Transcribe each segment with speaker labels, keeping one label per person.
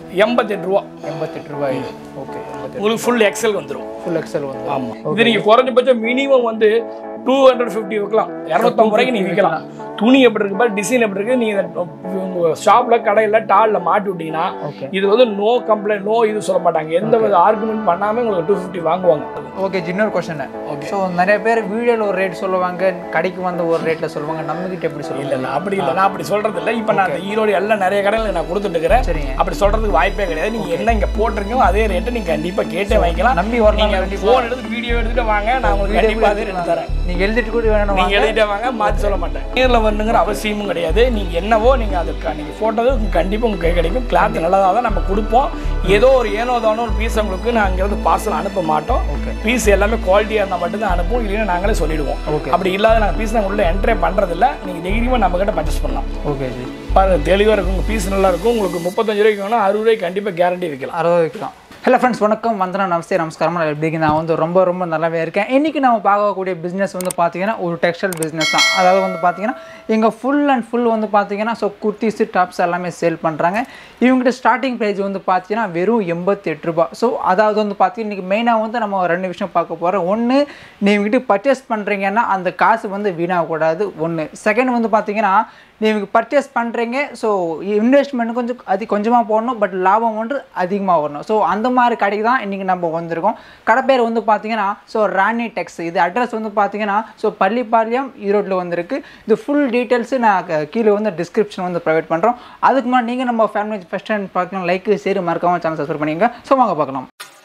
Speaker 1: எண்பத்தெட்டு ரூபா
Speaker 2: எண்பத்தெட்டு ரூபாய் ஓகே எண்பத்தெட்டு
Speaker 1: உங்களுக்கு ஃபுல் எக்ஸல் வந்துடும்
Speaker 2: ஃபுல் எக்ஸல் வந்து
Speaker 1: ஆமாம் இது நீங்கள் குறைஞ்சபட்சம் மினிமம் வந்து டூ ஹண்ட்ரட் ஃபிஃப்டி விற்கலாம் இரநூத்தம்பது ரூபாய்க்கு நீங்கள் விற்கலாம் துணி எப்படி இருக்கு பாரு டிசைன் எப்படி இருக்கு நீங்கள் உங்கள் ஷாப்பில் கடையில் டாலில் மாட்டி விட்டீங்கன்னா
Speaker 2: ஓகே
Speaker 1: இது வந்து நோ கம்ப்ளைண்ட் நோ இது சொல்ல மாட்டாங்க எந்த வித ஆர்குமெண்ட் பண்ணாமல் உங்களுக்கு டூ ஃபிஃப்டி வாங்குவாங்க
Speaker 2: ஓகே இன்னொரு கொஸ்டின் ஸோ நிறைய பேர் வீடியோவில் ஒரு ரேட் சொல்லுவாங்க கடைக்கு வந்து ஒரு ரேட்டில் சொல்லுவாங்க நம்மகிட்ட எப்படி
Speaker 1: இல்லை
Speaker 2: சொல்லுவாங்க
Speaker 1: இல்லை அப்படி இல்லை நான் அப்படி சொல்கிறது இல்லை இப்போ நான் அந்த ஈரோடு எல்லாம் நிறைய கடையில் நான் கொடுத்துட்டு இருக்கிறேன்
Speaker 2: சரிங்க
Speaker 1: அப்படி சொல்கிறதுக்கு வாய்ப்பே கிடையாது நீங்கள் என்ன இங்கே போட்டிருக்கீங்களோ அதே ரேட்டை நீங்கள் கண்டிப்பாக கேட்டே வாங்கிக்கலாம்
Speaker 2: நம்பி வரலாம்
Speaker 1: நீங்கள் ஃபோன் எடுத்து வீடியோ எடுத்துட்டு வாங்க நான் உங்களுக்கு கண்டிப்பாக அதே ரேட்டு தரேன்
Speaker 2: நீங்கள் எழுதிட்டு கூட வேணும்
Speaker 1: நீங்க எழுதிட்டே வாங்க மாற்றி சொல்ல மாட்டேன் நேரில் வரணுங்கிற அவசியமும் கிடையாது நீங்க என்னவோ நீங்க அதுக்கு நீங்க போட்டது கண்டிப்பா உங்களுக்கு கை கிடைக்கும் கிளாத் நல்லதாக தான் நம்ம கொடுப்போம் ஏதோ ஒரு ஏனோ தானோ ஒரு பீஸ் உங்களுக்கு நான் அங்கிருந்து பார்சல் அனுப்ப மாட்டோம்
Speaker 2: ஓகே
Speaker 1: பீஸ் எல்லாமே குவாலிட்டியாக இருந்தால் மட்டும்தான் அனுப்புவோம் இல்லைன்னா நாங்களே சொல்லிடுவோம்
Speaker 2: ஓகே
Speaker 1: அப்படி இல்லாத நாங்கள் பீஸ் நாங்கள் உள்ள என்ட்ரே பண்ணுறதில்ல நீங்கள் தைரியமாக நம்ம கிட்ட பர்ச்சேஸ் பண்ணலாம்
Speaker 2: ஓகே ஜி
Speaker 1: பாருங்க தெளிவாக இருக்கும் உங்கள் பீஸ் நல்லா இருக்கும் உங்களுக்கு முப்பத்தஞ்சு ரூபாய்க்கு வேணும் அறுபது ரூபாய்க்கு கண்டிப்பாக கேரண்டி வைக்கலாம்
Speaker 2: அறுபது வைக்கலாம் ஹலோ ஃப்ரெண்ட்ஸ் வணக்கம் வந்தனா நமஸ்தே நமஸ்காரம் நான் எப்படி இருக்கேன்? நான் வந்து ரொம்ப ரொம்ப நல்லாவே இருக்கேன் இன்றைக்கி நம்ம பார்க்கக்கூடிய பிஸ்னஸ் வந்து பார்த்தீங்கன்னா ஒரு டெக்ஸ்டைல் பிஸ்னஸ் தான் அதாவது வந்து பார்த்தீங்கன்னா இங்கே ஃபுல் அண்ட் ஃபுல் வந்து பார்த்தீங்கன்னா ஸோ குர்த்திஸு டாப்ஸ் எல்லாமே சேல் பண்ணுறாங்க இவங்ககிட்ட ஸ்டார்டிங் ப்ரைஸ் வந்து பார்த்தீங்கன்னா வெறும் எண்பத்தி எட்டு ரூபாய் ஸோ அதாவது வந்து பார்த்தீங்கன்னா இன்றைக்கி மெயினாக வந்து நம்ம ரெண்டு விஷயம் பார்க்க போகிறோம் ஒன்று நீங்ககிட்ட பர்ச்சேஸ் பண்ணுறீங்கன்னா அந்த காசு வந்து வீணாகக்கூடாது ஒன்று செகண்ட் வந்து பார்த்தீங்கன்னா நீங்கள் பர்ச்சேஸ் பண்ணுறீங்க ஸோ இன்வெஸ்ட்மெண்ட் கொஞ்சம் அது கொஞ்சமாக போடணும் பட் லாபம் வந்து அதிகமாக வரணும் ஸோ அந்த மாதிரி கடைக்கு தான் இன்றைக்கி நம்ம வந்திருக்கோம் கடை பேர் வந்து பார்த்தீங்கன்னா ஸோ ராணி டெக்ஸ் இது அட்ரஸ் வந்து பார்த்தீங்கன்னா ஸோ பள்ளிப்பாளையம் ஈரோட்டில் வந்திருக்கு இது ஃபுல் டீட்டெயில்ஸு நான் க- கீழே வந்து டிஸ்கிரிப்ஷன் வந்து ப்ரொவைட் பண்ணுறோம் அதுக்கு முன்னாடி நீங்கள் நம்ம ஃபேமிலி ஃபஸ்ட் டைம் பார்க்கலாம் லைக் சரி மறக்காம சேனல் சப்ஸ்கிரைப் பண்ணிங்க ஸோ வாங்க பார்க்கலாம்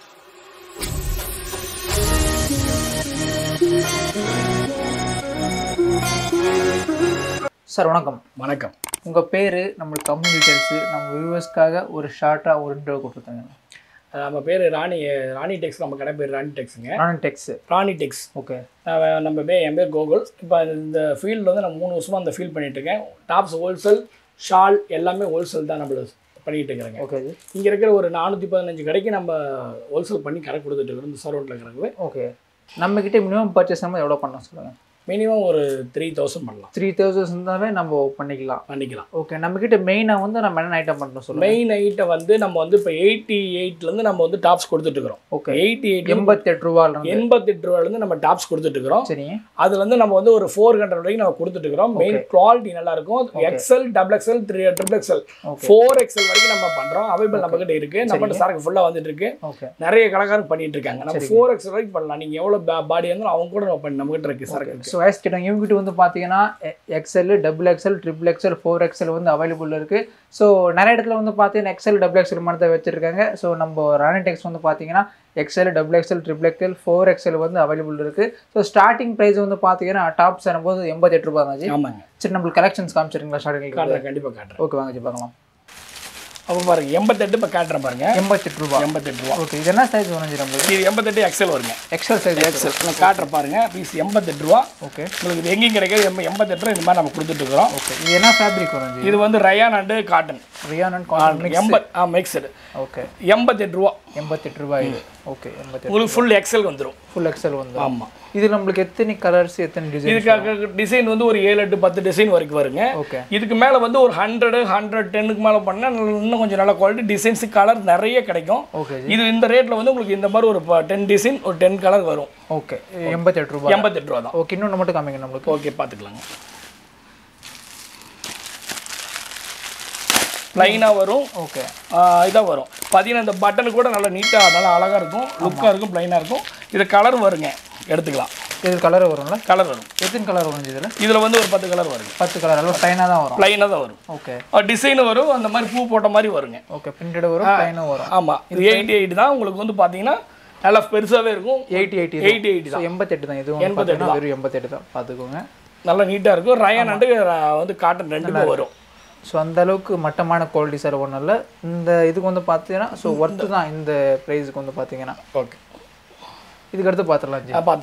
Speaker 2: சார் வணக்கம்
Speaker 1: வணக்கம்
Speaker 2: உங்கள் பேர் நம்மளுக்கு கம்பெனி டீட்டெயில்ஸு நம்ம வியூவர்ஸ்க்காக ஒரு ஷார்ட்டாக ஒரு இன்டர்வியூ கொடுத்துருங்க
Speaker 1: நம்ம பேர் ராணி ராணி டெக்ஸ் நம்ம கடை பேர் ராணி டெக்ஸுங்க
Speaker 2: ராணி டெக்ஸு
Speaker 1: ராணி டெக்ஸ்
Speaker 2: ஓகே
Speaker 1: நான் நம்ம பேர் என் பேர் கோகுல் இப்போ இந்த ஃபீல்டில் வந்து நான் மூணு வருஷமாக அந்த ஃபீல்ட் பண்ணிட்டு இருக்கேன் டாப்ஸ் ஹோல்சேல் ஷால் எல்லாமே ஹோல்சேல் தான் நம்மள பண்ணிட்டு இருக்கிறேங்க
Speaker 2: ஓகே ஜி
Speaker 1: இங்கே இருக்கிற ஒரு நானூற்றி பதினஞ்சு கடைக்கு நம்ம ஹோல்சேல் பண்ணி கடை கொடுத்துட்டு இருக்கிறோம் இந்த சரௌண்டில் இருக்கிறவங்க
Speaker 2: ஓகே நம்மக்கிட்ட மினிமம் பர்ச்சேஸ் நம்ம எவ்வளோ பண்ணோம் சொல்லுங்கள்
Speaker 1: மினிமம் ஒரு த்ரீ தௌசண்ட் பண்ணலாம்
Speaker 2: த்ரீ தௌசண்ட் இருந்தாவே நம்ம பண்ணிக்கலாம்
Speaker 1: பண்ணிக்கலாம்
Speaker 2: ஓகே நம்மக்கிட்ட மெயினாக வந்து நம்ம என்ன ஐட்டம் பண்ணணும் சொல்லுங்கள்
Speaker 1: மெயின் ஐட்டை வந்து நம்ம வந்து இப்போ எயிட்டி எயிட்லேருந்து நம்ம வந்து டாப்ஸ் கொடுத்துட்டு இருக்கிறோம்
Speaker 2: ஓகே
Speaker 1: எயிட்டி எயிட்
Speaker 2: எண்பத்தெட்டு ரூபாயிலிருந்து
Speaker 1: எண்பத்தெட்டு ரூபாயிலேருந்து நம்ம டாப்ஸ் கொடுத்துட்டு இருக்கிறோம்
Speaker 2: சரிங்க
Speaker 1: அதுல இருந்து நம்ம வந்து ஒரு ஃபோர் ஹண்ட்ரட் வரைக்கும் நம்ம கொடுத்துட்டு இருக்கிறோம் மெயின் குவாலிட்டி நல்லா இருக்கும் XL double XL three triple XL
Speaker 2: okay
Speaker 1: four XL வரைக்கும் நம்ம பண்றோம் அவைபிள் நம்ம கிட்ட இருக்கு நம்ம கிட்ட சரக்கு ஃபுல்லா வந்துட்டு இருக்கு
Speaker 2: ஓகே
Speaker 1: நிறைய கடைக்காரங்க பண்ணிட்டு இருக்காங்க நம்ம ஃபோர் எக்ஸல் வரைக்கும் பண்ணலாம் நீங்க எவ்வளவு பாடி இருந்தாலும் அவங்க கூட நம்ம பண்ணி நம்ம கிட்ட இருக்கு சரக்கு இருக்கு
Speaker 2: ஸோ வயசு கேட்டாங்க இவங்ககிட்ட வந்து பார்த்தீங்கன்னா XL double XL triple XL four XL வந்து அவைலபிள் இருக்குது ஸோ நிறைய இடத்துல வந்து பார்த்தீங்கன்னா எக்ஸ்எல் டபுள் எக்ஸ்எல் மட்டும் தான் வச்சிருக்காங்க ஸோ நம்ம ராணி டெக்ஸ் வந்து பார்த்தீங்கன்னா XL double XL triple XL four XL வந்து அவைலபிள் இருக்குது ஸோ ஸ்டார்டிங் ப்ரைஸ் வந்து பார்த்தீங்கன்னா டாப்ஸ் போது எண்பத்தெட்டு ரூபாய் இருந்துச்சு
Speaker 1: ஆமாங்க
Speaker 2: சரி நம்மளுக்கு கலெக்ஷன்ஸ் காமிச்சிருங்களா ஸ்டார்டிங்
Speaker 1: காட்டுறேன் கண்டிப்பா காட்டுறேன்
Speaker 2: ஓகே வாங்க ஜி பார்க்கலாம்
Speaker 1: அப்போ பாருங்க எண்பத்தெட்டு இப்போ காட்டுறேன் பாருங்க
Speaker 2: எண்பத்தெட்டு ரூபாய்
Speaker 1: எண்பத்தெட்டு ரூபா
Speaker 2: ஓகே இது என்ன சைஸ் வரைஞ்சி நம்மளுக்கு
Speaker 1: இது எண்பத்தெட்டு எக்ஸல் வருங்க
Speaker 2: எக்ஸ்எல் சைஸ்
Speaker 1: எக்ஸல் நான் காட்டுறேன் பாருங்க பீஸ் எண்பத்தெட்டு ரூபா
Speaker 2: ஓகே
Speaker 1: உங்களுக்கு இது எங்கேயும் கிடைக்காது எண்ப எண்பத்தெட்டு ரூபா இந்த மாதிரி நம்ம கொடுத்துட்டு இருக்கிறோம்
Speaker 2: ஓகே இது என்ன ஃபேப்ரிக் வரைஞ்சி
Speaker 1: இது வந்து rayon and cotton
Speaker 2: rayon and cotton
Speaker 1: எண்பத் ஆ மிக்சடு
Speaker 2: ஓகே
Speaker 1: எண்பத்தெட்டு ரூபா
Speaker 2: எண்பத்தெட்டு ரூபாய் இது ஓகே எண்பத்தெட்டு
Speaker 1: உங்களுக்கு ஃபுல் எக்ஸல் வந்துடும்
Speaker 2: ஃபுல் எக்ஸல் வந்து
Speaker 1: ஆமாம்
Speaker 2: இது நம்மளுக்கு எத்தனை கலர்ஸ் எத்தனை டிசைன்
Speaker 1: இதுக்காக டிசைன் வந்து ஒரு ஏழு எட்டு பத்து டிசைன் வரைக்கும் வருங்க
Speaker 2: ஓகே
Speaker 1: இதுக்கு மேலே வந்து ஒரு ஹண்ட்ரடு ஹண்ட்ரட் டென்னுக்கு மேலே பண்ணால் இன்னும் கொஞ்சம் நல்ல குவாலிட்டி டிசைன்ஸ் கலர் நிறைய கிடைக்கும்
Speaker 2: ஓகே
Speaker 1: இது இந்த ரேட்டில் வந்து உங்களுக்கு இந்த மாதிரி ஒரு டென் டிசைன் ஒரு டென் கலர் வரும்
Speaker 2: ஓகே எண்பத்தெட்டு ரூபாய்
Speaker 1: எண்பத்தெட்டு ரூபா தான்
Speaker 2: ஓகே இன்னொன்று மட்டும் காமிங்க நம்மளுக்கு
Speaker 1: ஓகே பார்த்துக்கலாங்க ப்ளைனாக வரும்
Speaker 2: ஓகே
Speaker 1: இதாக வரும் பார்த்தீங்கன்னா இந்த பட்டனு கூட நல்லா நீட்டாக நல்லா அழகாக இருக்கும் லுக்காக இருக்கும் ப்ளைனாக இருக்கும் இது கலர் வருங்க எடுத்துக்கலாம்
Speaker 2: இது கலர் வரும்ல
Speaker 1: கலர் வரும்
Speaker 2: எத்தனை கலர் வரும் இதில்
Speaker 1: இதில் வந்து ஒரு பத்து கலர் வருங்க
Speaker 2: பத்து கலர் எல்லாம் ப்ளைனாக தான் வரும்
Speaker 1: ப்ளைனாக தான் வரும்
Speaker 2: ஓகே
Speaker 1: டிசைன் வரும் அந்த மாதிரி பூ போட்ட மாதிரி வருங்க
Speaker 2: ஓகே பிரிண்டட் வரும் ப்ளைனும் வரும்
Speaker 1: ஆமாம் இது எயிட்டி எயிட் தான் உங்களுக்கு வந்து பார்த்தீங்கன்னா நல்லா பெருசாகவே இருக்கும்
Speaker 2: eighty eighty
Speaker 1: eighty eight
Speaker 2: so
Speaker 1: தான்
Speaker 2: எண்பத்தெட்டு தான் இதுவும் பார்த்தீங்கன்னா வெறும் எண்பத்தெட்டு தான் பார்த்துக்கோங்க
Speaker 1: நல்லா நீட்டாக இருக்கும் ரயான் அண்டு வந்து காட்டன் ரெண்டுமே வரும்
Speaker 2: ஸோ அந்த அளவுக்கு மட்டமான குவாலிட்டி சார் ஒன்றும் இல்லை இந்த இதுக்கு வந்து பார்த்தீங்கன்னா ஸோ ஒர்த்து தான் இந்த ப்ரைஸுக்கு வந்து பார்த்தீங்கன்னா
Speaker 1: ஓகே
Speaker 2: இதுக்கு அடுத்து பார்த்துடலாம் ஜி
Speaker 1: பார்த்துடலாம்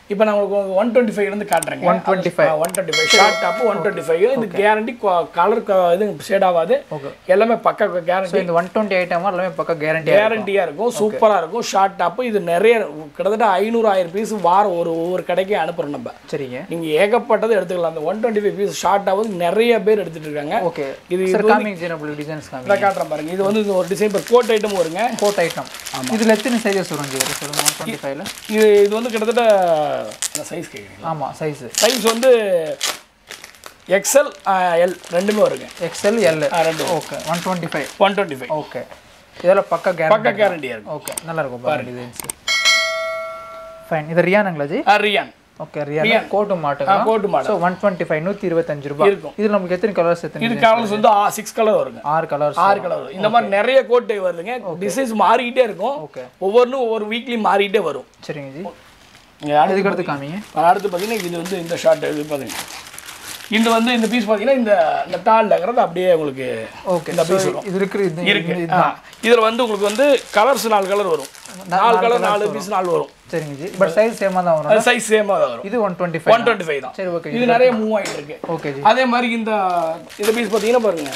Speaker 1: இப்போ நான் உங்களுக்கு ஒன் டுவெண்ட்டி ஃபைவ் இருந்து காட்டுறேங்க
Speaker 2: 125.
Speaker 1: One twenty five short top one twenty five இது கேரண்டி கலர் இது ஷேட் ஆகாது
Speaker 2: Okay.
Speaker 1: எல்லாமே பக்கா
Speaker 2: ஸோ
Speaker 1: கேரண்டி
Speaker 2: இந்த ஒன் டுவெண்ட்டி ஐட்டம் எல்லாமே பக்கம் கேரண்டியாக
Speaker 1: கேரண்டியாக இருக்கும் சூப்பராக இருக்கும் ஷார்ட் டாப்பு இது நிறைய கிட்டத்தட்ட ஐநூறு ஆயிரம் பீஸ் வாரம் ஒரு ஒவ்வொரு கடைக்கு அனுப்புகிறோம் நம்ம
Speaker 2: சரிங்க
Speaker 1: நீங்கள் ஏகப்பட்டது எடுத்துக்கலாம் அந்த one twenty five piece short ஆகுது நிறைய பேர் எடுத்துட்டு இருக்காங்க
Speaker 2: ஓகே
Speaker 1: இது
Speaker 2: சார் காமிங் ஜீனபிள் டிசைன்ஸ் காமிங்
Speaker 1: இதை காட்டுறேன் பாருங்க இது வந்து இது ஒரு டிசைன் இப்போ கோட் ஐட்டம் வருங்க
Speaker 2: கோட் ஐட்டம் இதில் எத்தனை சைஸஸ் வரும் ஜி சொல்லுங்க ஒன் டுவெண்ட்டி ஃபைவ்ல
Speaker 1: இது இது வந்து கிட்டத்தட்ட சைஸ் கேட்குறீங்க
Speaker 2: ஆமாம் சைஸு
Speaker 1: சைஸ் வந்து எக்ஸ்எல் எல் ரெண்டுமே வருங்க
Speaker 2: எக்ஸ்எல் எல்
Speaker 1: ஆ, ரெண்டு
Speaker 2: okay one twenty five
Speaker 1: one twenty five
Speaker 2: okay இதெல்லாம் பக்கா கேரண்டி
Speaker 1: பக்கா கேரண்டியாக இருக்கும்
Speaker 2: ஓகே நல்லா இருக்கும் பாருங்க டிசைன்ஸ் ஃபைன் இது ரியானுங்களா ஜி
Speaker 1: ஆ, ரியான்
Speaker 2: ஓகே ரியான் கோட்டு
Speaker 1: ஆ,
Speaker 2: மாட்டுங்களா
Speaker 1: coat model
Speaker 2: so one twenty five நூற்றி இருபத்தஞ்சு ரூபாய்
Speaker 1: இருக்கும்.
Speaker 2: இது நமக்கு எத்தனை கலர்ஸ் எத்தனை
Speaker 1: இது கலர்ஸ் வந்து சிக்ஸ் கலர் வருங்க
Speaker 2: ஆறு கலர்ஸ்
Speaker 1: ஆறு கலர் வரும் இந்த மாதிரி நிறைய கோட்டை வருதுங்க டிசைன்ஸ் மாறிக்கிட்டே இருக்கும்
Speaker 2: ஓகே
Speaker 1: ஒவ்வொன்றும் ஒவ்வொரு வீக்லி மாறிக்கிட்டே வரும்
Speaker 2: சரிங்க ஜி
Speaker 1: இங்க அடுத்து
Speaker 2: இதுக்கு அடுத்து காமிங்க
Speaker 1: அடுத்து பார்த்தீங்கன்னா இது வந்து இந்த ஷார்ட் இது பார்த்தீங்கன்னா இது வந்து இந்த பீஸ் பார்த்தீங்கன்னா இந்த இந்த டால்ங்கிறது அப்படியே உங்களுக்கு
Speaker 2: ஓகே
Speaker 1: இந்த piece வரும்.
Speaker 2: இது இருக்கிற இது
Speaker 1: இருக்கு ஆ. இதுல வந்து உங்களுக்கு வந்து கலர்ஸ் நாலு கலர் வரும் நாலு கலர் நாலு பீஸ் நாலு வரும்
Speaker 2: சரிங்க ஜி பட் சைஸ் சேமாக தான் வரும்
Speaker 1: அது சைஸ் சேமாக தான் வரும்
Speaker 2: இது one twenty five
Speaker 1: one twenty five தான்
Speaker 2: சரி ஓகே
Speaker 1: இது நிறைய மூவ் ஆகிட்டு இருக்கு
Speaker 2: ஓகே ஜி
Speaker 1: அதே மாதிரி இந்த இந்த பீஸ் பார்த்தீங்கன்னா பாருங்க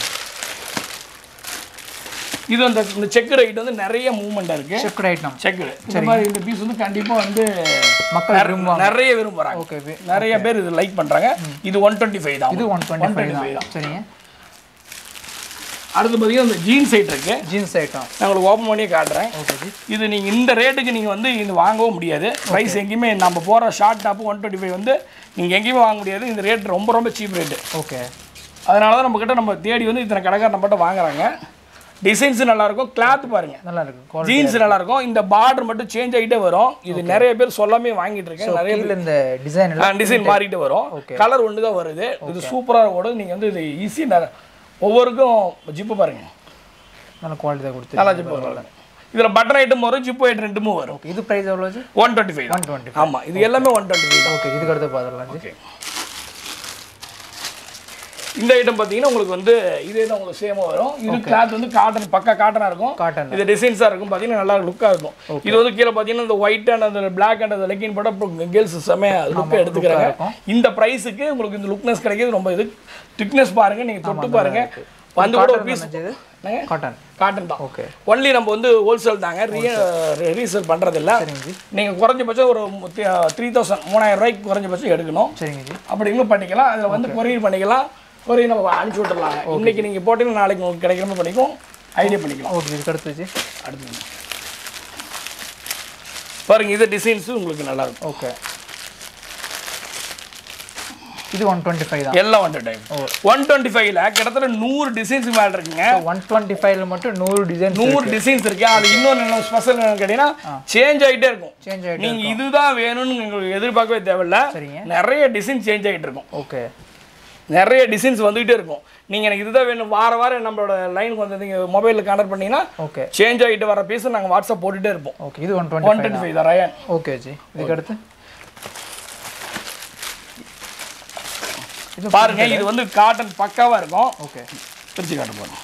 Speaker 1: இது அந்த இந்த செக் ரைட் வந்து நிறைய மூவ்மெண்ட் இருக்கு
Speaker 2: செக்குடு ஐட்டம்
Speaker 1: செக் இந்த மாதிரி இந்த பீஸ் வந்து கண்டிப்பா வந்து
Speaker 2: மக்கள் விரும்புவாங்க
Speaker 1: நிறைய விரும்புறாங்க
Speaker 2: ஓகே
Speaker 1: நிறைய பேர் இது லைக் பண்றாங்க இது ஒன் டுவெண்ட்டி ஃபைவ் தான்
Speaker 2: இது ஒன் டுவெண்ட்டி ஃபைவ்
Speaker 1: 125
Speaker 2: தான் சரிங்க
Speaker 1: அடுத்து பார்த்தீங்கன்னா இந்த ஜீன்ஸ் ஐட் இருக்கு
Speaker 2: ஜீன்ஸ் ஐட்டம்
Speaker 1: நான் உங்களுக்கு ஓப்பன் பண்ணி காட்டுறேன்
Speaker 2: ஓகே ஜி
Speaker 1: இது நீங்கள் இந்த ரேட்டுக்கு நீங்கள் வந்து இது வாங்கவும் முடியாது ப்ரைஸ் எங்கேயுமே நம்ம போகிற short top one twenty five வந்து நீங்கள் எங்கேயுமே வாங்க முடியாது இந்த ரேட் ரொம்ப ரொம்ப சீப் ரேட்டு
Speaker 2: ஓகே
Speaker 1: அதனால தான் நம்மக்கிட்ட நம்ம தேடி வந்து இத்தனை கடைக்கார நம்மகிட்ட வாங்குறாங்க டிசைன்ஸ் நல்லாயிருக்கும் கிளாத் பாருங்க
Speaker 2: நல்லா இருக்கு குவாலிட்டி
Speaker 1: ஜீன்ஸ் நல்லா இருக்கும் இந்த பார்டர் மட்டும் சேஞ்ச் ஆகிட்டே வரும் இது நிறைய பேர் சொல்லாமே வாங்கிட்டு இருக்கேன் நிறைய
Speaker 2: கீழே இந்த டிசைன் எல்லாம்
Speaker 1: டிசைன் மாறிட்டு வரும்
Speaker 2: Okay.
Speaker 1: கலர் ஒன்று தான் வருது இது சூப்பராக ஓடும் நீங்கள் வந்து இது ஈஸி ஒவ்வொருக்கும் ஜிப்பு பாருங்க
Speaker 2: நல்ல குவாலிட்டி தான் கொடுத்து
Speaker 1: நல்லா ஜிப்பு வரும் இதில் பட்டன் ஐட்டம் வரும் ஜிப்பு ஐட்டம் ரெண்டுமே வரும்
Speaker 2: ஓகே இது ப்ரைஸ் எவ்வளோ ji
Speaker 1: one twenty five
Speaker 2: one twenty
Speaker 1: ஆமாம் இது எல்லாமே ஒன் டுவெண்ட்டி ஃபைவ் தான்
Speaker 2: ஓகே இதுக்கு அடுத்து பார்த்துடலாம் ஜி
Speaker 1: ஓகே இந்த ஐட்டம் பார்த்தீங்கன்னா உங்களுக்கு வந்து இதே தான் உங்களுக்கு சேமாக வரும் இது கிளாத் வந்து காட்டன் பக்கா காட்டனாக இருக்கும்
Speaker 2: காட்டன்
Speaker 1: இது டிசைன்ஸாக இருக்கும் பார்த்தீங்கன்னா நல்லா லுக்காக இருக்கும் இது வந்து கீழே பார்த்தீங்கன்னா இந்த ஒயிட் அண்ட் அந்த பிளாக் அண்ட் அந்த லெக்கின் போட கேர்ள்ஸ் செம்மையா லுக்கை எடுத்துக்கிறாங்க
Speaker 2: இருக்கும்.
Speaker 1: இந்த ப்ரைஸுக்கு உங்களுக்கு இந்த லுக்னஸ் கிடைக்கிறது ரொம்ப இது திக்னஸ் பாருங்க நீங்கள் தொட்டு பாருங்க வந்து கூட ஒரு பீஸ்
Speaker 2: இது
Speaker 1: என்னங்க
Speaker 2: காட்டன்
Speaker 1: காட்டன் தான்
Speaker 2: ஓகே
Speaker 1: ஒன்லி நம்ம வந்து ஹோல்சேல் தாங்க ரீசேல் பண்ணுறதில்ல
Speaker 2: சரிங்க ஜி
Speaker 1: நீங்கள் குறைஞ்சபட்சம் ஒரு த்ரீ தௌசண்ட் மூணாயிரம் ரூபாய்க்கு குறைஞ்சபட்சம் எடுக்கணும்
Speaker 2: சரிங்க ஜி
Speaker 1: அப்படிங்களும் பண்ணிக்கலாம் அதில் வந்து கொரியர் பண்ணிக்கலாம் கொரியர் நம்ம அனுப்பிச்சி விட்டுறலாங்க இன்னைக்கு நீங்கள் போட்டீங்கன்னா நாளைக்கு உங்களுக்கு கிடைக்கிற மாதிரி பண்ணிக்கும் ஐடியா பண்ணிக்கலாம்
Speaker 2: ஓகே இதுக்கு அடுத்து ஜி
Speaker 1: அடுத்து பாருங்க இது டிசைன்ஸும் உங்களுக்கு நல்லா இருக்கும்
Speaker 2: ஓகே இது ஒன் டுவெண்ட்டி ஃபைவ் தான்
Speaker 1: எல்லாம் ஒன் டைம் ஒன் டுவெண்ட்டி ஃபைவ்ல கிட்டத்தட்ட நூறு டிசைன்ஸ் மேலே இருக்குங்க
Speaker 2: ஒன் டுவெண்ட்டி ஃபைவ்ல மட்டும் நூறு டிசைன்
Speaker 1: நூறு டிசைன்ஸ் இருக்கு அது இன்னொன்று என்ன ஸ்பெஷல் என்னன்னு கேட்டீங்கன்னா சேஞ்ச் ஆகிட்டே இருக்கும்
Speaker 2: சேஞ்ச் ஆகிட்டு
Speaker 1: நீங்க இதுதான் வேணும்னு உங்களுக்கு எதிர்பார்க்கவே தேவையில்ல
Speaker 2: சரிங்க
Speaker 1: நிறைய டிசைன் சேஞ்ச் ஆகிட்டு இருக்கும்
Speaker 2: ஓகே
Speaker 1: நிறைய டிசைன்ஸ் வந்துகிட்டே இருக்கும் நீங்கள் எனக்கு இதுதான் வேணும் வார வாரம் நம்மளோட லைனுக்கு வந்து நீங்கள் மொபைலில் கான்டக்ட் பண்ணீங்கன்னா
Speaker 2: ஓகே
Speaker 1: சேஞ்ச் ஆகிட்டு வர பீஸ் நாங்கள் வாட்ஸ்அப் போட்டுகிட்டே இருப்போம்
Speaker 2: ஓகே இது one
Speaker 1: one
Speaker 2: twenty
Speaker 1: twenty five தான் ரயன்
Speaker 2: ஓகே ஜி இதுக்கு அடுத்து இது
Speaker 1: பாருங்க இது வந்து காட்டன் பக்காவாக இருக்கும்
Speaker 2: ஓகே
Speaker 1: பிரிச்சு காட்ட போகிறோம்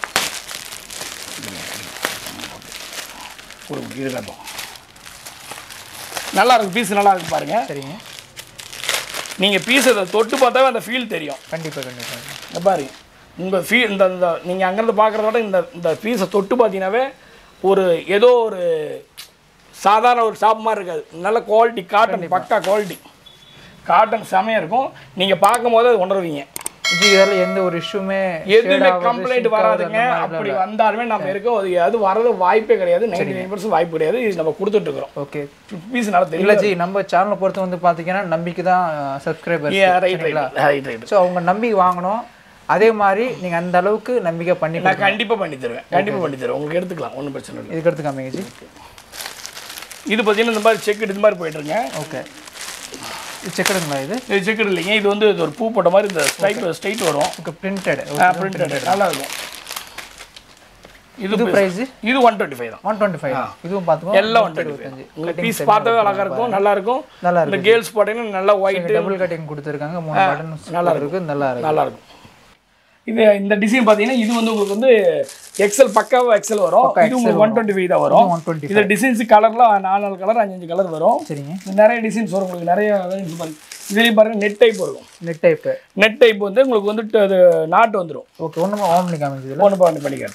Speaker 1: இது காட்டும் நல்லா இருக்கு பீஸ் நல்லா இருக்கு பாருங்க
Speaker 2: சரிங்க
Speaker 1: நீங்கள் பீஸ் அதை தொட்டு பார்த்தாவே அந்த ஃபீல் தெரியும்
Speaker 2: கண்டிப்பாக கண்டிப்பாக
Speaker 1: இந்த பாரு உங்கள் ஃபீ இந்த இந்த நீங்கள் அங்கேருந்து பார்க்குறத விட இந்த இந்த பீஸை தொட்டு பார்த்தீங்கன்னாவே ஒரு ஏதோ ஒரு சாதாரண ஒரு ஷாப் மாதிரி இருக்காது நல்ல குவாலிட்டி காட்டன் பக்கா குவாலிட்டி காட்டன் செமையாக இருக்கும் நீங்கள் பார்க்கும் போது அது உணர்வீங்க
Speaker 2: ஜி இதில் எந்த ஒரு இஷ்யூமே
Speaker 1: எதுவுமே கம்ப்ளைண்ட் வராதுங்க அப்படி வந்தாலுமே நம்ம இருக்கோம் அது அது வரது வாய்ப்பே கிடையாது நைன்டி நைன் பர்சன்ட் வாய்ப்பு கிடையாது இது நம்ம கொடுத்துட்ருக்குறோம்
Speaker 2: ஓகே
Speaker 1: பீஸ் நல்லா
Speaker 2: இல்லை
Speaker 1: தெரியல
Speaker 2: ஜி நம்ம சேனலை பொறுத்து வந்து பார்த்தீங்கன்னா நம்பிக்கை தான் subscriber
Speaker 1: right right right right
Speaker 2: so அவங்க நம்பி வாங்கணும் அதே மாதிரி நீங்கள் அந்த அளவுக்கு நம்பிக்கை பண்ணி
Speaker 1: நான் கண்டிப்பாக பண்ணி தருவேன் கண்டிப்பாக பண்ணி தருவேன் உங்களுக்கு எடுத்துக்கலாம் ஒன்றும் பிரச்சனை இல்லை
Speaker 2: இதுக்கு அடுத்து காமிங்க ஜி
Speaker 1: இது பார்த்தீங்கன்னா இந்த மாதிரி செக் இது மாதிரி போயிட்டுருங்க
Speaker 2: ஓகே இது செக்கடுங்களா இது
Speaker 1: இது செக்கர் இல்லைங்க இது வந்து இது ஒரு பூ போட்ட மாதிரி இந்த ஸ்டைப் ஸ்ட்ரைட் வரும்
Speaker 2: ஓகே பிரிண்டட்
Speaker 1: பிரிண்டட் நல்லா இருக்கும் இது
Speaker 2: இது ப்ரைஸ்
Speaker 1: இது ஒன் டுவெண்ட்டி ஃபைவ் தான்
Speaker 2: ஒன் டுவெண்ட்டி ஃபைவ் இதுவும் பார்த்துக்கோ
Speaker 1: எல்லாம் ஒன் டுவெண்ட்டி ஃபைவ் உங்களுக்கு பீஸ் பார்த்தாவே அழகாக இருக்கும் நல்லா இருக்கும்
Speaker 2: நல்லா
Speaker 1: இந்த கேர்ள்ஸ் போட்டீங்கன்னா நல்லா ஒயிட்
Speaker 2: டபுள் கட்டிங் கொடுத்துருக்காங்க மூணு பட்டன் நல்லா இருக்கு நல்லா இருக்கு
Speaker 1: நல்லா இருக்கும் இது இந்த டிசைன் பார்த்தீங்கன்னா இது வந்து உங்களுக்கு வந்து எக்ஸல் பக்காவா எக்ஸல் வரும் இது உங்களுக்கு ஒன் டுவெண்ட்டி ஃபைவ் தான் வரும்
Speaker 2: ஒன் டுவெண்ட்டி
Speaker 1: இந்த டிசைன்ஸ் கலர்லாம் நாலு நாலு கலர் அஞ்சு அஞ்சு கலர் வரும்
Speaker 2: சரிங்க
Speaker 1: இது நிறைய டிசைன்ஸ் வரும் உங்களுக்கு நிறைய varieties பாருங்க இதுலேயும் பாருங்க நெட் டைப் இருக்கும்
Speaker 2: நெட் டைப்பு
Speaker 1: நெட் டைப் வந்து உங்களுக்கு வந்துட்டு அது நாட்டு வந்துடும்
Speaker 2: ஓகே ஒன்றும் ஆன் பண்ணி காமிச்சதுல
Speaker 1: ஒன்று பண்ணி பண்ணிக்கிறேன்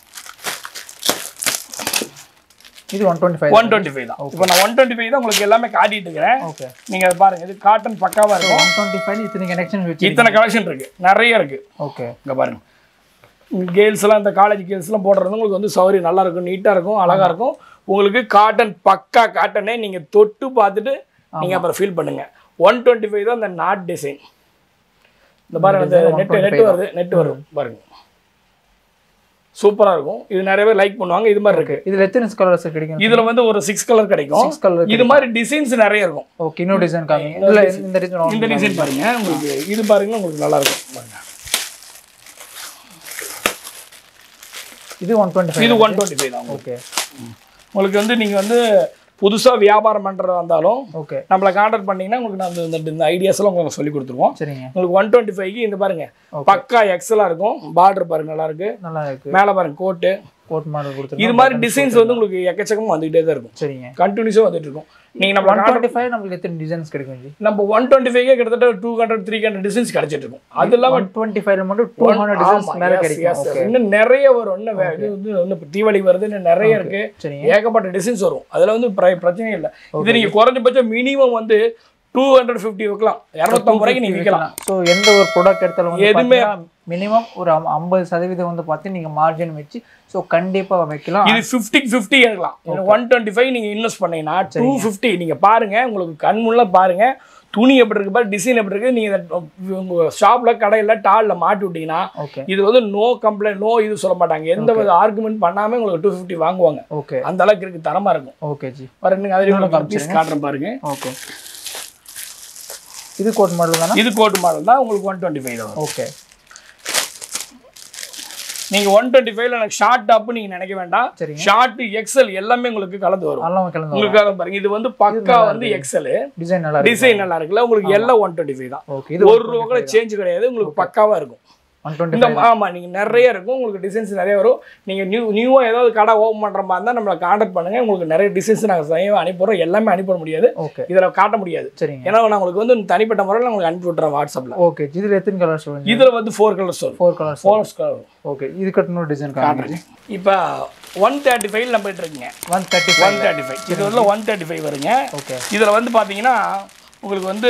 Speaker 2: இது one twenty five
Speaker 1: one twenty five தான் இப்போ நான் ஒன் டுவெண்ட்டி ஃபைவ் தான் உங்களுக்கு எல்லாமே காட்டிட்டு இருக்கிறேன்
Speaker 2: ஓகே
Speaker 1: நீங்கள் அதை பாருங்க இது காட்டன் பக்காவாக இருக்கும்
Speaker 2: ஒன் டுவெண்ட்டி ஃபைவ் இத்தனை கனெக்ஷன் வச்சு
Speaker 1: இத்தனை கலெக்ஷன் இருக்கு நிறைய இருக்கு
Speaker 2: ஓகே
Speaker 1: இங்கே பாருங்க கேர்ள்ஸ்லாம் இந்த காலேஜ் கேர்ள்ஸ்லாம் போடுறது உங்களுக்கு வந்து சௌகரியம் நல்லா இருக்கும் நீட்டாக இருக்கும் அழகாக இருக்கும் உங்களுக்கு காட்டன் பக்கா காட்டனே நீங்கள் தொட்டு பார்த்துட்டு நீங்கள் அப்புறம் ஃபீல் பண்ணுங்க ஒன் டுவெண்ட்டி ஃபைவ் தான் இந்த நாட் டிசைன் இந்த பாருங்க இந்த நெட்டு நெட்டு வருது நெட்டு வரும் பாருங்க சூப்பராக இருக்கும் இது நிறைய பேர் லைக் பண்ணுவாங்க இது மாதிரி இருக்கு
Speaker 2: இதில் எத்தனை கலர்ஸ் கிடைக்கும்
Speaker 1: இதுல வந்து ஒரு சிக்ஸ் கலர் கிடைக்கும்
Speaker 2: சிக்ஸ் கலர்
Speaker 1: இது மாதிரி டிசைன்ஸ் நிறைய இருக்கும்
Speaker 2: ஓகே இன்னொரு டிசைன் காமிங்க இதில் இந்த டிசைன்
Speaker 1: இந்த டிசைன் பாருங்க உங்களுக்கு இது பாருங்க உங்களுக்கு நல்லா இருக்கும் பாருங்க
Speaker 2: இது ஒன் டுவெண்ட்டி ஃபைவ்
Speaker 1: இது ஒன் டுவெண்ட்டி ஃபைவ் தான்
Speaker 2: ஓகே
Speaker 1: உங்களுக்கு வந்து நீங்க வந்து புதுசா வியாபாரம் பண்றதா இருந்தாலும்
Speaker 2: ஓகே
Speaker 1: நம்மளை கான்டாக்ட் பண்ணீங்கன்னா உங்களுக்கு நான் இந்த- இந்த- இந்த ஐடியாஸ் எல்லாம் உங்களுக்கு சொல்லி கொடுத்துருவோம்
Speaker 2: சரிங்க
Speaker 1: உங்களுக்கு ஒன் டுவெண்ட்டி ஃபைவ்க்கு இந்த பாருங்க பக்கா எக்ஸலா இருக்கும் பார்டர் பாருங்க நல்லா இருக்கு
Speaker 2: நல்லா இருக்கு
Speaker 1: மேல பாருங்க கோட்டு
Speaker 2: கோட் மாடல்
Speaker 1: இது
Speaker 2: கொடுத்துருக்கோம்
Speaker 1: மாதிரி டிசைன்ஸ் வந்து உங்களுக்கு எக்கச்சக்கமா வந்துகிட்டே தான் இருக்கும்
Speaker 2: சரிங்க
Speaker 1: கண்டினியூஸா வந்துட்டு இருக்கும் நீங்க நம்ம
Speaker 2: ஒன் டுவெண்ட்டி ஃபைவ் நம்மளுக்கு எத்தனை டிசைன்ஸ் கிடைக்கும் ஜி
Speaker 1: நம்ம ஒன் டுவெண்ட்டி ஃபைவ் கிட்டத்தட்ட two hundred three hundred designs கிடைச்சிட்டு இருக்கும் அது இல்லாம
Speaker 2: ஒன் டுவெண்ட்டி ஃபைவ்ல மட்டும் டூ ஹண்ட்ரட் டிசைன்ஸ்
Speaker 1: ஆமா,
Speaker 2: மேலே
Speaker 1: yes,
Speaker 2: கிடைக்கும்
Speaker 1: yes,
Speaker 2: ஓகே
Speaker 1: இன்னும் நிறைய வரும் இன்னும் வே- இது வந்து இன்னும் இப்ப தீபாவளி வருது இன்னும் நிறைய இருக்கு
Speaker 2: சரிங்க
Speaker 1: ஏகப்பட்ட டிசைன்ஸ் வரும் அதுல வந்து பிர- பிரச்சனை இல்லை இது நீங்க குறைஞ்சபட்சம் மினிமம் வந்து டூ ஹண்ட்ரட் ஃபிஃப்டி வைக்கலாம் இரநூத்தம்பது ரூபாய்க்கு நீங்க விற்கலாம்
Speaker 2: ஸோ எந்த ஒரு ப்ராடக்ட் எடுத்தாலும் வந்து
Speaker 1: எதுவுமே-
Speaker 2: மினிமம் ஒரு ஐம்- ஐம்பது சதவீதம் வந்து பார்த்து நீங்கள் மார்ஜின் வச்சு ஸோ கண்டிப்பாக வைக்கலாம்
Speaker 1: இது ஃபிஃப்டிக்கு ஃபிஃப்டி எடுக்கலாம் ஒன் டுவெண்ட்டி ஃபைவ் நீங்க இன்வெஸ்ட் பண்ணீங்கன்னா டூ ஃபிஃப்டி நீங்க பாருங்க உங்களுக்கு கண் முன்ன பாருங்க துணி எப்படி இருக்கு பாரு டிசைன் எப்படி இருக்கு நீங்க இதை உங்க ஷாப்ல கடையில டால்ல மாட்டி விட்டீங்கன்னா
Speaker 2: ஓகே
Speaker 1: இது வந்து நோ கம்ப்ளைண்ட் நோ இது சொல்ல மாட்டாங்க எந்த வித ஆர்குமெண்ட் பண்ணாம உங்களுக்கு டூ ஃபிஃப்டி வாங்குவாங்க
Speaker 2: ஓகே
Speaker 1: அந்த அளவுக்கு இருக்கு தரமா இருக்கும்
Speaker 2: ஓகே ஜி
Speaker 1: பாருங்க அதில் பீஸ் காட்டுறேன் பாருங்க
Speaker 2: ஓகே இது கோட் மாடல் தானே
Speaker 1: இது கோட் மாடல் தான் உங்களுக்கு ஒன் டுவெண்ட்டி ஃபைவ் வரும்
Speaker 2: ஓகே
Speaker 1: நீங்க ஒன் டுவெண்ட்டி ஃபைவ்ல எனக்கு ஷார்ட் டாப் நீங்க நினைக்க வேண்டாம்
Speaker 2: சரிங்க.
Speaker 1: ஷார்ட் எக்ஸல் எல்லாமே உங்களுக்கு கலந்து வரும்
Speaker 2: நல்லா கிளம்பு
Speaker 1: உங்களுக்கு அதை பாருங்க இது வந்து பக்கா வந்து எக்ஸல்
Speaker 2: டிசைன் நல்லா இருக்கு
Speaker 1: டிசைன் நல்லா இருக்குல்ல உங்களுக்கு எல்லாம் ஒன் டுவெண்ட்டி ஃபைவ் தான்
Speaker 2: ஓகே இது
Speaker 1: ஒரு ரூபா கூட சேஞ்ச் கிடையாது உங்களுக்கு பக்காவா இருக்கும்
Speaker 2: ஒன் டுவெண்ட்டி
Speaker 1: இந்த ஆமா நீங்க நிறைய இருக்கும் உங்களுக்கு டிசைன்ஸ் நிறைய வரும் நீங்க நியூ நியூவா ஏதாவது கடை ஓப்பன் பண்ற மாதிரி இருந்தா நம்மளை கான்டாக்ட் பண்ணுங்க உங்களுக்கு நிறைய டிசைன்ஸ் நாங்க செய்ய அனுப்பிடுறோம் எல்லாமே அனுப்ப முடியாது
Speaker 2: ஓகே
Speaker 1: இதுல காட்ட முடியாது
Speaker 2: சரிங்க
Speaker 1: ஏன்னா நான் உங்களுக்கு வந்து தனிப்பட்ட முறையில் உங்களுக்கு அனுப்பி விட்றேன் வாட்ஸ்அப்ல
Speaker 2: ஓகே இதில் எத்தனை கலர்ஸ் வரும்
Speaker 1: இதுல வந்து ஃபோர் கலர்ஸ் வரும்
Speaker 2: four colours
Speaker 1: four colour
Speaker 2: okay இது கட்டணும் டிசைன் காட்டுறேன்
Speaker 1: இப்போ ஒன் தேர்ட்டி ஃபைவ் நம்ம இருக்கீங்க
Speaker 2: one thirty
Speaker 1: one thirty five இது வந்து ஒன் தேர்ட்டி ஃபைவ் வருங்க
Speaker 2: ஓகே
Speaker 1: இதில் வந்து பார்த்தீங்கன்னா உங்களுக்கு வந்து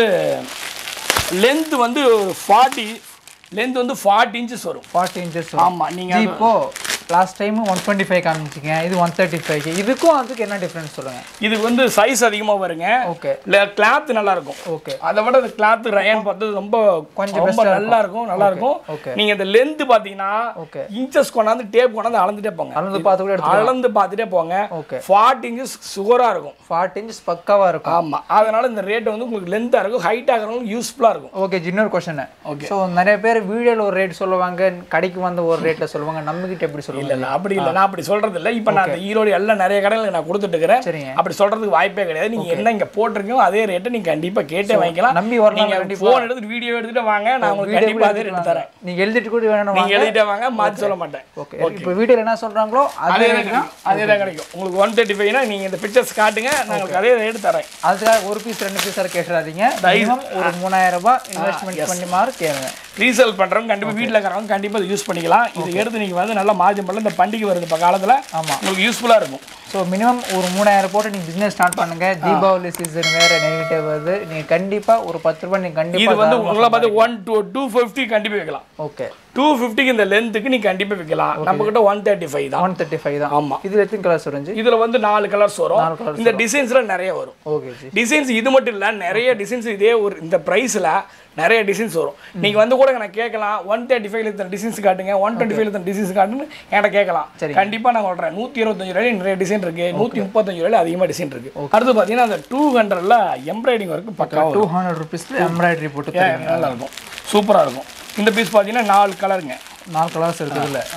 Speaker 1: லென்த் வந்து ஃபார்ட்டி லென்த் வந்து ஃபார்ட்டி இன்ச்சஸ் வரும்
Speaker 2: ஃபார்ட்டி இன்ச்சஸ்
Speaker 1: ஆமாம் நீங்கள்
Speaker 2: இப்போ last time one twenty five காமிச்சிங்க இது ஒன் தேர்ட்டி ஃபைவ் இதுக்கும் அதுக்கு என்ன டிஃப்ரென்ஸ் சொல்லுங்க
Speaker 1: இதுக்கு வந்து சைஸ் அதிகமாக வருங்க
Speaker 2: ஓகே
Speaker 1: கிளாத் நல்லா இருக்கும்
Speaker 2: ஓகே
Speaker 1: அதை விட அந்த கிளாத் ரயன் பார்த்தது ரொம்ப
Speaker 2: கொஞ்சம்
Speaker 1: ரொம்ப நல்லா இருக்கும் நல்லா இருக்கும்
Speaker 2: ஓகே
Speaker 1: நீங்க இந்த லென்த் பாத்தீங்கன்னா
Speaker 2: ஓகே
Speaker 1: இன்ச்சஸ் கொண்டாந்து டேப் கொண்டாந்து அளந்துட்டே போங்க
Speaker 2: அளந்து பார்த்து கூட எடுத்து
Speaker 1: அளந்து பார்த்துட்டே போங்க
Speaker 2: ஓகே
Speaker 1: ஃபார்ட்டி இன்ச்சஸ் சுகரா இருக்கும்
Speaker 2: ஃபார்ட்டி இன்ச்சஸ் பக்காவாக இருக்கும்
Speaker 1: ஆமா அதனால இந்த ரேட் வந்து உங்களுக்கு லென்த்தா இருக்கும் ஹைட் ஆகிறவங்களுக்கு யூஸ்ஃபுல்லா இருக்கும்
Speaker 2: ஓகே இன்னொரு கொஸ்டின்
Speaker 1: Okay.
Speaker 2: ஸோ நிறைய பேர் வீடியோவில் ஒரு ரேட் சொல்லுவாங்க கடைக்கு வந்து ஒரு ரேட்டில் சொல்லுவாங்க நம்மகிட்ட எப்படி
Speaker 1: இல்ல
Speaker 2: சொல்லுவாங்க
Speaker 1: இல்ல அப்படி இல்ல நான் அப்படி சொல்றது இல்ல இப்ப நான் இந்த ஈரோடு எல்லாம் நிறைய கடைகள் நான் கொடுத்துட்டு இருக்கிறேன்
Speaker 2: சரிங்க
Speaker 1: அப்படி சொல்றதுக்கு வாய்ப்பே கிடையாது நீங்க என்ன இங்க போட்டிருக்கீங்களோ அதே ரேட்டை நீங்க கண்டிப்பா கேட்டே வாங்கிக்கலாம்
Speaker 2: நம்பி வரலாம்
Speaker 1: நீங்க
Speaker 2: கண்டிப்பா
Speaker 1: போன் எடுத்துட்டு வீடியோ எடுத்துட்டு வாங்க நான் உங்களுக்கு கண்டிப்பா அதே ரேட் தரேன்
Speaker 2: நீங்க எழுதிட்டு கூட வேணும்
Speaker 1: நீங்க எழுதிட்டே வாங்க மாத்தி சொல்ல மாட்டேன்
Speaker 2: ஓகே இப்போ வீடியோவில் என்ன சொல்றாங்களோ அதே
Speaker 1: அதே தான் கிடைக்கும் அதே தான் கிடைக்கும் உங்களுக்கு ஒன் தேர்ட்டி ஃபைவ்னா நீங்க இந்த பிக்சர்ஸ் காட்டுங்க நான் உங்களுக்கு அதே ரேட் தரேன்
Speaker 2: அதுக்காக ஒரு பீஸ் ரெண்டு பீஸ் சார் கேட்டுறாதீங்க மினிமம் ஒரு மூணாயிரம் ரூபாய் இன்வெஸ்ட்மெண்ட் பண்ணி மாதிரி கேளுங்க
Speaker 1: ரீசேல் பண்றவங்க கண்டிப்பா வீட்ல இருக்கிறவங்க கண்டிப்பா இதை யூஸ் பண்ணிக்கலாம் இது எடுத்து நீங்க வந்து நல்லா மார்ஜின் பண்ணல இந்த பண்டிகை வருது இப்போ காலத்துல
Speaker 2: ஆமா
Speaker 1: உங்களுக்கு யூஸ்ஃபுல்லா இருக்கும்
Speaker 2: ஸோ மினிமம் ஒரு மூணாயிரம் போட்டு நீங்கள் பிஸ்னஸ் ஸ்டார்ட் பண்ணுங்க தீபாவளி சீசன் வேற நெருங்கிட்டே வருது நீங்கள் கண்டிப்பாக ஒரு பத்து ரூபாய் நீங்கள்
Speaker 1: இது
Speaker 2: கண்டிப்பாக
Speaker 1: வந்து உங்களை பார்த்து ஒன் டூ டூ ஃபிஃப்டி கண்டிப்பா வைக்கலாம்
Speaker 2: ஓகே
Speaker 1: டூ ஃபிஃப்டிக்கு இந்த லென்த்துக்கு நீ கண்டிப்பா விற்கலாம் நம்ம கிட்ட ஒன் தேர்ட்டி ஃபைவ் தான்
Speaker 2: ஒன் தேர்ட்டி ஃபைவ் தான்
Speaker 1: ஆமா
Speaker 2: இதில் எத்தனை கலர்ஸ் வருஞ்சு
Speaker 1: இதுல வந்து நாலு கலர்ஸ்
Speaker 2: நாலு
Speaker 1: வரும்
Speaker 2: colours
Speaker 1: இந்த டிசைன்ஸ்ல நிறைய வரும்
Speaker 2: ஓகே ஜி
Speaker 1: டிசைன்ஸ் இது மட்டும் இல்ல நிறைய டிசைன்ஸ் இதே ஒரு இந்த பிரைஸ்ல நிறைய டிசைன்ஸ் வரும் நீங்க வந்து கூட எனக்கு கேட்கலாம் ஒன் தேர்ட்டி ஃபைவ்ல இத்தனை டிசைன்ஸ் காட்டுங்க ஒன் டுவெண்ட்டி ஃபைவ்ல இத்தனை டிசைன்ஸ் காட்டுன்னு என்கிட்ட கேட்கலாம்
Speaker 2: சரி.
Speaker 1: கண்டிப்பா நான் சொல்றேன் நூத்தி இருபத்தஞ்சு ரூபாய் நிறைய டிசைன் இருக்கு நூத்தி முப்பத்தஞ்சு ரூபாய் அதிகமா டிசைன் இருக்கு அடுத்து பாத்தீங்கன்னா அந்த டூ ஹண்ட்ரட்ல எம்ப்ராய்டிங் ஒர்க் பக்காவா
Speaker 2: டூ ஹண்ட்ரட் ருபீஸ்க்கு எம்ப்ராய்டரி போட்டு தருவீங்க.
Speaker 1: நல்லா இருக்கும் சூப்பரா இருக்கும் இந்த பீஸ் பாத்தீங்கன்னா நாலு கலருங்க
Speaker 2: நாலு கலர்ஸ் இருக்குது இல்லை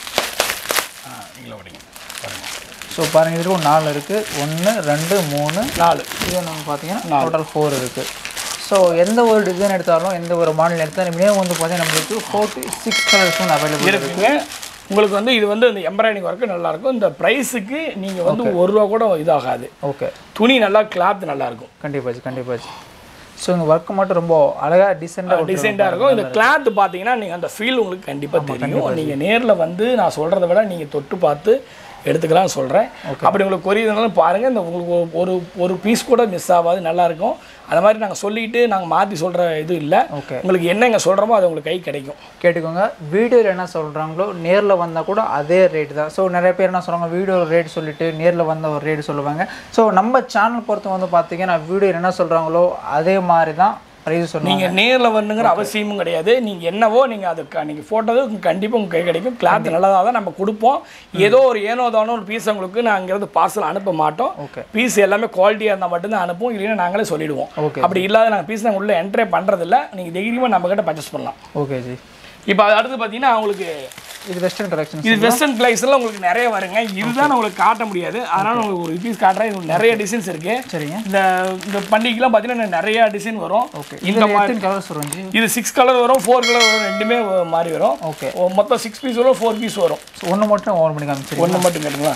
Speaker 1: நீங்களே ஓடிங்க
Speaker 2: ஸோ பாருங்க இதில் ஒரு நாலு இருக்குது ஒன்று ரெண்டு மூணு
Speaker 1: நாலு
Speaker 2: இது நம்ம பார்த்தீங்கன்னா டோட்டல் ஃபோர் இருக்குது ஸோ எந்த ஒரு டிசைன் எடுத்தாலும் எந்த ஒரு மாடல் எடுத்தாலும் மினிமம் வந்து பார்த்தீங்கன்னா நம்மளுக்கு ஃபோர் டு சிக்ஸ் கலர்ஸ் வந்து அவைலபிள்
Speaker 1: இருக்குங்க உங்களுக்கு வந்து இது வந்து இந்த எம்ப்ராய்டிங் ஒர்க்கு நல்லா இருக்கும் இந்த ப்ரைஸுக்கு நீங்கள் வந்து ஒரு ரூபா கூட இதாகாது
Speaker 2: ஓகே
Speaker 1: துணி நல்லா கிளாத் நல்லா இருக்கும்
Speaker 2: கண்டிப்பாச்சு கண்டிப்பாச்சு ஸோ இந்த ஒர்க் மட்டும் ரொம்ப அழகாக டீசெண்டாக
Speaker 1: டிசைண்டாக இருக்கும் இந்த கிளாத் பார்த்தீங்கன்னா நீங்கள் அந்த ஃபீல் உங்களுக்கு கண்டிப்பாக தெரியும் நீங்கள் நேரில் வந்து நான் சொல்கிறத விட நீங்கள் தொட்டு பார்த்து எடுத்துக்கலாம் சொல்கிறேன் அப்படி உங்களுக்கு கொரியதுனாலும் பாருங்கள் இந்த உங்களுக்கு ஒரு- ஒரு ஒரு பீஸ் கூட மிஸ் ஆகாது நல்லாயிருக்கும் அந்த மாதிரி நாங்கள் சொல்லிட்டு நாங்கள் மாற்றி சொல்கிற இது இல்லை
Speaker 2: ஓகே
Speaker 1: உங்களுக்கு என்ன இங்கே சொல்கிறோமோ அது உங்களுக்கு கை கிடைக்கும்
Speaker 2: கேட்டுக்கோங்க வீடியோவில் என்ன சொல்கிறாங்களோ நேரில் வந்தால் கூட அதே ரேட் தான் ஸோ நிறைய பேர் என்ன சொல்கிறாங்க வீடியோ ரேட் சொல்லிட்டு நேரில் வந்த ஒரு ரேட் சொல்லுவாங்க ஸோ நம்ம சேனல் பொறுத்த வந்து பார்த்தீங்கன்னா வீடியோவில் என்ன சொல்கிறாங்களோ அதே மாதிரி தான் ப்ரைஸ் சொல்லுவாங்க
Speaker 1: நீங்கள் நேரில் வரணுங்கிற அவசியமும் கிடையாது நீங்கள் என்னவோ நீங்கள் அதுக்கு நீங்கள் ஃபோட்டோது கண்டிப்பாக உங்கள் கை கிடைக்கும் கிளாத் நல்லதாக தான் நம்ம கொடுப்போம் ஏதோ ஒரு ஏனோ தானோ ஒரு பீஸ் உங்களுக்கு நான் இங்கேருந்து பார்சல் அனுப்ப மாட்டோம்
Speaker 2: ஓகே
Speaker 1: பீஸ் எல்லாமே குவாலிட்டியாக இருந்தால் மட்டும்தான் அனுப்புவோம் இல்லைன்னா நாங்களே சொல்லிடுவோம்
Speaker 2: ஓகே
Speaker 1: அப்படி இல்லாத நாங்கள் பீஸ் நாங்கள் உள்ளே என்ட்ரே பண்ணுறதில்ல நீங்கள் தைரியமாக நம்மக்கிட்ட பர்ச்சேஸ் பண்ணலாம்
Speaker 2: ஓகே ஜி
Speaker 1: இப்போ அது அடுத்து பார்த்தீங்கன்னா உங்களுக்கு
Speaker 2: இது வெஸ்டர்ன் கலெக்ஷன்
Speaker 1: இது வெஸ்டர்ன் பிளேஸ்லாம் உங்களுக்கு நிறைய வருங்க இதுதான் உங்களுக்கு காட்ட முடியாது அதனால் உங்களுக்கு ஒரு பீஸ் காட்டுறேன் இது நிறைய டிசைன்ஸ் இருக்குது
Speaker 2: சரிங்க
Speaker 1: இந்த இந்த பண்டிகைலாம் பார்த்தீங்கன்னா நிறைய டிசைன் வரும்
Speaker 2: ஓகே
Speaker 1: இந்த
Speaker 2: இந்த
Speaker 1: மாதிரி
Speaker 2: எத்தனை கலர்ஸ் வரும் ஜி
Speaker 1: இது சிக்ஸ் கலர் வரும் ஃபோர் கலர் வரும் ரெண்டுமே மாறி வரும்
Speaker 2: ஓகே
Speaker 1: ஓ, மொத்தம் சிக்ஸ் பீஸ் வரும் ஃபோர் பீஸ் வரும்
Speaker 2: ஸோ ஒன்று மட்டும் ஓன் பண்ணி காமிச்சிருங்க
Speaker 1: ஒன்று மட்டும் கேட்டுங்களா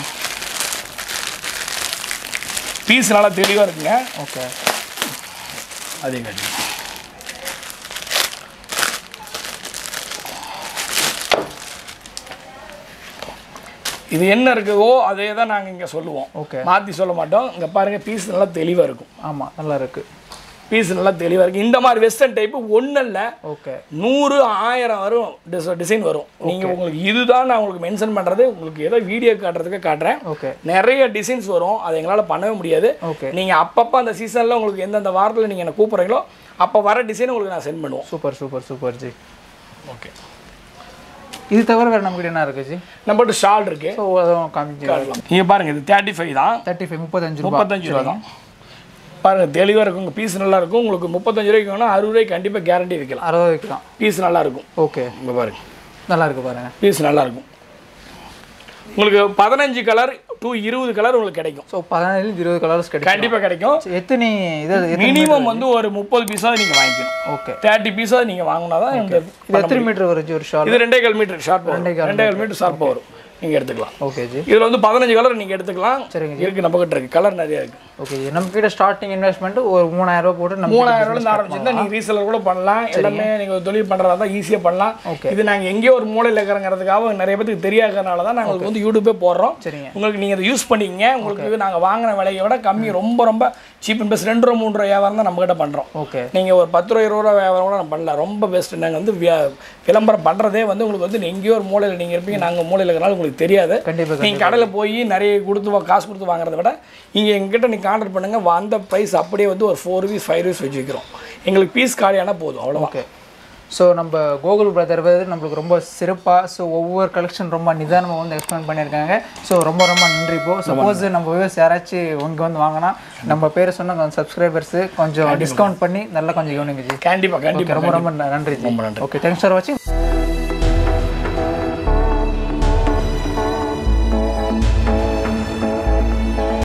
Speaker 1: பீஸ் நல்லா தெளிவாக இருக்குங்க
Speaker 2: ஓகே
Speaker 1: அதே காட்டு இது என்ன இருக்குதோ அதே தான் நாங்கள் இங்கே சொல்லுவோம்
Speaker 2: ஓகே
Speaker 1: மாற்றி சொல்ல மாட்டோம் இங்கே பாருங்கள் பீஸ் நல்லா தெளிவாக இருக்கும்
Speaker 2: ஆமாம் நல்லா இருக்கு
Speaker 1: பீஸ் நல்லா தெளிவாக இருக்குது இந்த மாதிரி வெஸ்டர்ன் டைப்பு ஒன்றும் இல்லை
Speaker 2: ஓகே
Speaker 1: நூறு ஆயிரம் வரும் டிச டிசைன் வரும் நீங்கள் உங்களுக்கு இதுதான் நான் உங்களுக்கு மென்ஷன் பண்ணுறது உங்களுக்கு ஏதோ வீடியோ காட்டுறதுக்கு காட்டுறேன்
Speaker 2: ஓகே
Speaker 1: நிறைய டிசைன்ஸ் வரும் அதை எங்களால் பண்ணவே முடியாது
Speaker 2: ஓகே
Speaker 1: நீங்கள் அப்பப்போ அந்த சீசனில் உங்களுக்கு எந்தெந்த வாரத்தில் நீங்கள் என்ன கூப்பிட்றீங்களோ அப்போ வர டிசைன் உங்களுக்கு நான் சென்ட் பண்ணுவோம்
Speaker 2: super super super ji
Speaker 1: okay
Speaker 2: இது தவிர வேறு நம்மகிட்ட என்ன இருக்கு ஜி
Speaker 1: நம்மகிட்ட ஷால் இருக்கு
Speaker 2: ஸோ அதுவும் காமிச்சு
Speaker 1: நீங்கள் பாருங்க இது தேர்ட்டி ஃபைவ் தான்
Speaker 2: தேர்ட்டி ஃபைவ் முப்பத்தஞ்சு ரூபா
Speaker 1: முப்பத்தஞ்சு ரூபா தான் பாருங்க தெளிவாக இருக்கும் உங்கள் பீஸ் நல்லா இருக்கும் உங்களுக்கு முப்பத்தஞ்சு ரூபாய்க்கு வேணால் அறுபது ரூபாய்க்கு கண்டிப்பாக கேரண்டி வைக்கலாம்
Speaker 2: அறுபது வைக்கலாம்
Speaker 1: பீஸ் நல்லா இருக்கும்
Speaker 2: ஓகே
Speaker 1: இங்கே பாருங்க
Speaker 2: நல்லா இருக்கு பாருங்க
Speaker 1: பீஸ் நல்லா இருக்கும் உங்களுக்கு பதினஞ்சு கலர் டு இருபது கலர் உங்களுக்கு கிடைக்கும்
Speaker 2: ஸோ பதினேழு இருபது கலர்ஸ் கிடைக்கும்
Speaker 1: கண்டிப்பாக கிடைக்கும்
Speaker 2: So, எத்தனை இது எத்தனை
Speaker 1: மினிமம் வந்து ஒரு முப்பது பீஸாவது நீங்கள் வாங்கிக்கணும்
Speaker 2: ஓகே
Speaker 1: தேர்ட்டி பீஸாவது நீங்கள் வாங்கினா தான் இந்த
Speaker 2: இது எத்தனை மீட்டர் வருது ஒரு ஷால்
Speaker 1: இது ரெண்டே கால் மீட்டர் ஷார்ப் வரும் ரெண்டே கால் மீட்டர் ஷார்ப்பாக வரும் நீங்கள் எடுத்துக்கலாம்
Speaker 2: ஓகே ஜி
Speaker 1: இதில் வந்து பதினஞ்சு கலர் நீங்கள் எடுத்துக்கலாம்
Speaker 2: சரிங்க
Speaker 1: இருக்கு நம்ம கிட்ட இருக்கு கலர் நிறைய இருக்கு
Speaker 2: ஓகே நம்ம கிட்ட ஸ்டார்டிங் இன்வெஸ்ட்மெண்ட் ஒரு மூணாயிரம் ரூபாய் போட்டு நம்ம
Speaker 1: மூணாயிரம் ரூபாயிலிருந்து ஆரம்பிச்சிருந்தா நீங்கள் ரீசெலர் கூட பண்ணலாம் எல்லாமே நீங்கள் தொழில் பண்ணுறதா தான் ஈஸியாக பண்ணலாம்
Speaker 2: Okay.
Speaker 1: இது நாங்கள் எங்கேயோ ஒரு மூலையில் இருக்கிறங்கிறதுக்காக நிறைய பேருக்கு தெரியாதனால தான் நாங்கள் வந்து யூடியூப்பே போடுறோம்
Speaker 2: சரிங்க
Speaker 1: உங்களுக்கு நீங்கள் அதை யூஸ் பண்ணிக்கங்க உங்களுக்கு நாங்கள் வாங்கின விலையை விட கம்மி ரொம்ப ரொம்ப சீப் அண்ட் பெஸ்ட் ரெண்டு ரூபா மூணு ரூபா வியாபாரம் தான் நம்மகிட்ட பண்ணுறோம்
Speaker 2: ஓகே
Speaker 1: நீங்கள் ஒரு பத்து ரூபா இருபது ரூபா வியாபாரம் கூட நம்ம பண்ணலாம் ரொம்ப பெஸ்ட் நாங்கள் வந்து வியா- விளம்பரம் பண்ணுறதே வந்து உங்களுக்கு வந்து எங்கேயோ ஒரு மூலையில் நீங்கள் இருப்பீங்க நாங்கள் மூலையில் இருக்கிறனால உங்களுக்கு தெரியாது
Speaker 2: கண்டிப்பாக
Speaker 1: நீங்கள் கடையில் போய் நிறைய கொடுத்து வா- காசு கொடுத்து வாங்குறத விட இங்கே எங்ககிட்ட நீங்கள் கான்டாக்ட் பண்ணுங்கள் வந்த ப்ரைஸ் அப்படியே வந்து ஒரு ஃபோர் ருபீஸ் ஃபைவ் ருபீஸ் வச்சு வைக்கிறோம் எங்களுக்கு பீஸ் காலியானா போதும் அவ்வளோதான்
Speaker 2: ஓகே ஸோ நம்ம கோகுல் பிரதர் வந்து நம்மளுக்கு ரொம்ப சிறப்பாக ஸோ ஒவ்வொரு கலெக்ஷன் ரொம்ப நிதானமாக வந்து எக்ஸ்பிளைன் பண்ணியிருக்காங்க ஸோ ரொம்ப ரொம்ப நன்றி இப்போ சப்போஸ் நம்ம வியூஸ் யாராச்சும் இங்கே வந்து வாங்கினா நம்ம பேர் சொன்ன கொஞ்சம் சப்ஸ்கிரைபர்ஸு கொஞ்சம் டிஸ்கவுண்ட் பண்ணி நல்லா கொஞ்சம் கவனிங்க ஜி
Speaker 1: கண்டிப்பாக கண்டிப்பாக
Speaker 2: ரொம்ப ரொம்ப நன்றி ஜி
Speaker 1: ரொம்ப நன்றி
Speaker 2: ஓகே தேங்க்ஸ் ஃபார் வாட்சிங்